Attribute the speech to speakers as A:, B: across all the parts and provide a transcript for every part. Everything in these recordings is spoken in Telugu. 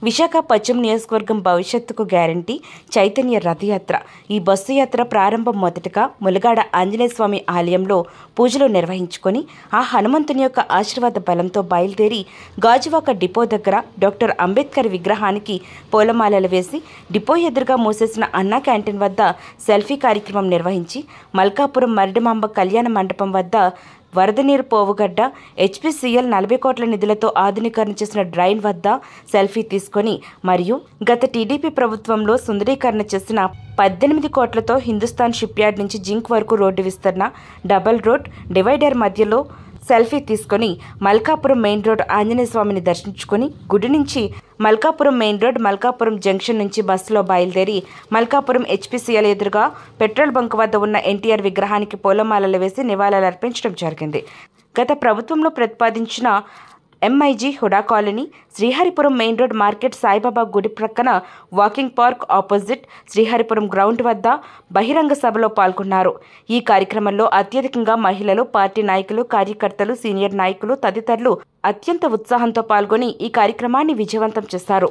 A: విశాఖ పశ్చిమ నియోజకవర్గం భవిష్యత్తుకు గ్యారంటీ చైతన్య రథయాత్ర ఈ బస్సు యాత్ర ప్రారంభం మొదటగా ములగాడ ఆంజనేయ స్వామి ఆలయంలో పూజలు నిర్వహించుకొని ఆ హనుమంతుని యొక్క ఆశీర్వాద బలంతో బయలుదేరి గాజువాక డిపో దగ్గర డాక్టర్ అంబేద్కర్ విగ్రహానికి పూలమాలలు వేసి డిపో ఎదురుగా మూసేసిన అన్నా క్యాంటీన్ వద్ద సెల్ఫీ కార్యక్రమం నిర్వహించి మల్కాపురం మరిడిమాంబ కళ్యాణ మండపం వద్ద వరద నీరు పోవుగడ్డ హెచ్పిసిఎల్ నలభై కోట్ల నిధులతో ఆధునీకరణ చేసిన డ్రైన్ వద్ద సెల్ఫీ తీసుకొని మరియు గత టీడీపీ ప్రభుత్వంలో సుందరీకరణ చేసిన పద్దెనిమిది కోట్లతో హిందుస్థాన్ షిప్ యార్డ్ నుంచి జింక్ వరకు రోడ్డు విస్తరణ డబల్ రోడ్ డివైడర్ మధ్యలో సెల్ఫీ తీసుకొని మల్కాపురం మెయిన్ రోడ్ ఆంజనేయ స్వామిని దర్శించుకొని గుడి నుంచి Malkapuram main road Malkapuram junction నుంచి బస్సులో బయలుదేరి మల్కాపురం హెచ్పిసిఎల్ ఎదురుగా పెట్రోల్ బంక్ వద్ద ఉన్న ఎన్టీఆర్ విగ్రహానికి పూలమాలలు వేసి నివాళులు అర్పించడం జరిగింది గత ప్రభుత్వంలో ప్రతిపాదించిన MIG HUDA colony Sriharipuram main road market Saibaba గుడి ప్రక్కన walking park opposite Sriharipuram ground వద్ద బహిరంగ సభలో పాల్గొన్నారు ఈ కార్యక్రమంలో అత్యధికంగా మహిళలు పార్టీ నాయకులు కార్యకర్తలు సీనియర్ నాయకులు తదితరులు అత్యంత ఉత్సాహంతో పాల్గొని ఈ కార్యక్రమాన్ని విజయవంతం చేశారు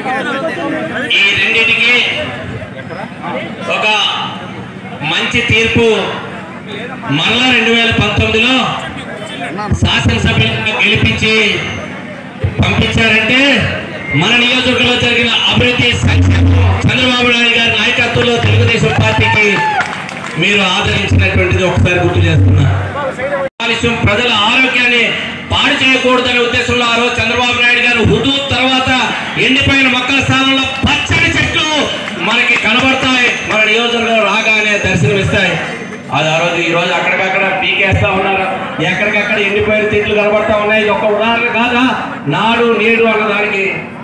B: ఈ రెండింటికి ఒక మంచి తీర్పు మరలా రెండు వేల పంతొమ్మిదిలో శాసనసభ్యులుగా గెలిపించి పంపించారంటే మన నియోజకవర్గంలో జరిగిన అభివృద్ధి సంక్షేమం చంద్రబాబు నాయుడు గారి నాయకత్వంలో తెలుగుదేశం పార్టీకి మీరు ఆదరించినటువంటిది ఒకసారి గుర్తు చేస్తున్నా కాలుష్యం ప్రజల ఆరోగ్యాన్ని పాడు చేయకూడదనే ఉద్దేశంలో ఆ రోజు చంద్రబాబు నాయుడు గారు హుదూ తర్వాత ఎండిపోయిన మొక్కల స్థానంలో పచ్చని చెట్లు మనకి కనబడతాయి మన నియోజకవర్గం రాగానే దర్శనమిస్తాయి అది ఆ రోజు ఈ రోజు అక్కడికక్కడ పీకేస్తా ఉన్నారు ఎక్కడికక్కడ ఎండిపోయిన చెట్లు కనబడతా ఉన్నాయి ఇది ఒక ఉదాహరణ కాదా నాడు నేడు అన్నదానికి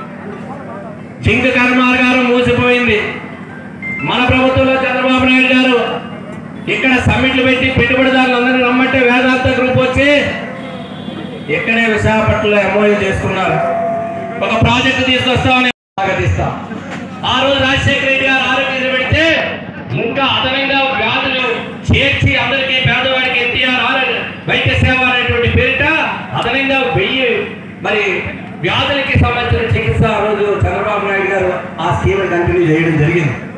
B: జింక కర్మాగారం మూసిపోయింది మన ప్రభుత్వంలో చంద్రబాబు నాయుడు గారు ఇక్కడ సమ్మిట్లు పెట్టి పెట్టుబడిదారులందరినీ రమ్మంటే వేదాంత గ్రూప్ వచ్చి ఇక్కడే విశాఖపట్నంలో ఎంఓయూ చేసుకున్నారు ఒక ప్రాజెక్టు తీసుకొస్తామని స్వాగతిస్తాం ఆ రోజు రాజశేఖర రెడ్డి గారు ఆరోగ్యం పెడితే ఇంకా అదనంగా వ్యాధులు చేర్చి అందరికీ పేదవాడికి ఎన్టీఆర్ ఆరోగ్య వైద్య సేవ అనేటువంటి పేరిట అదనంగా వెయ్యి మరి వ్యాధులకి సంబంధించిన చికిత్స ఆ రోజు చంద్రబాబు నాయుడు గారు ఆ స్కీమ్ కంటిన్యూ చేయడం జరిగింది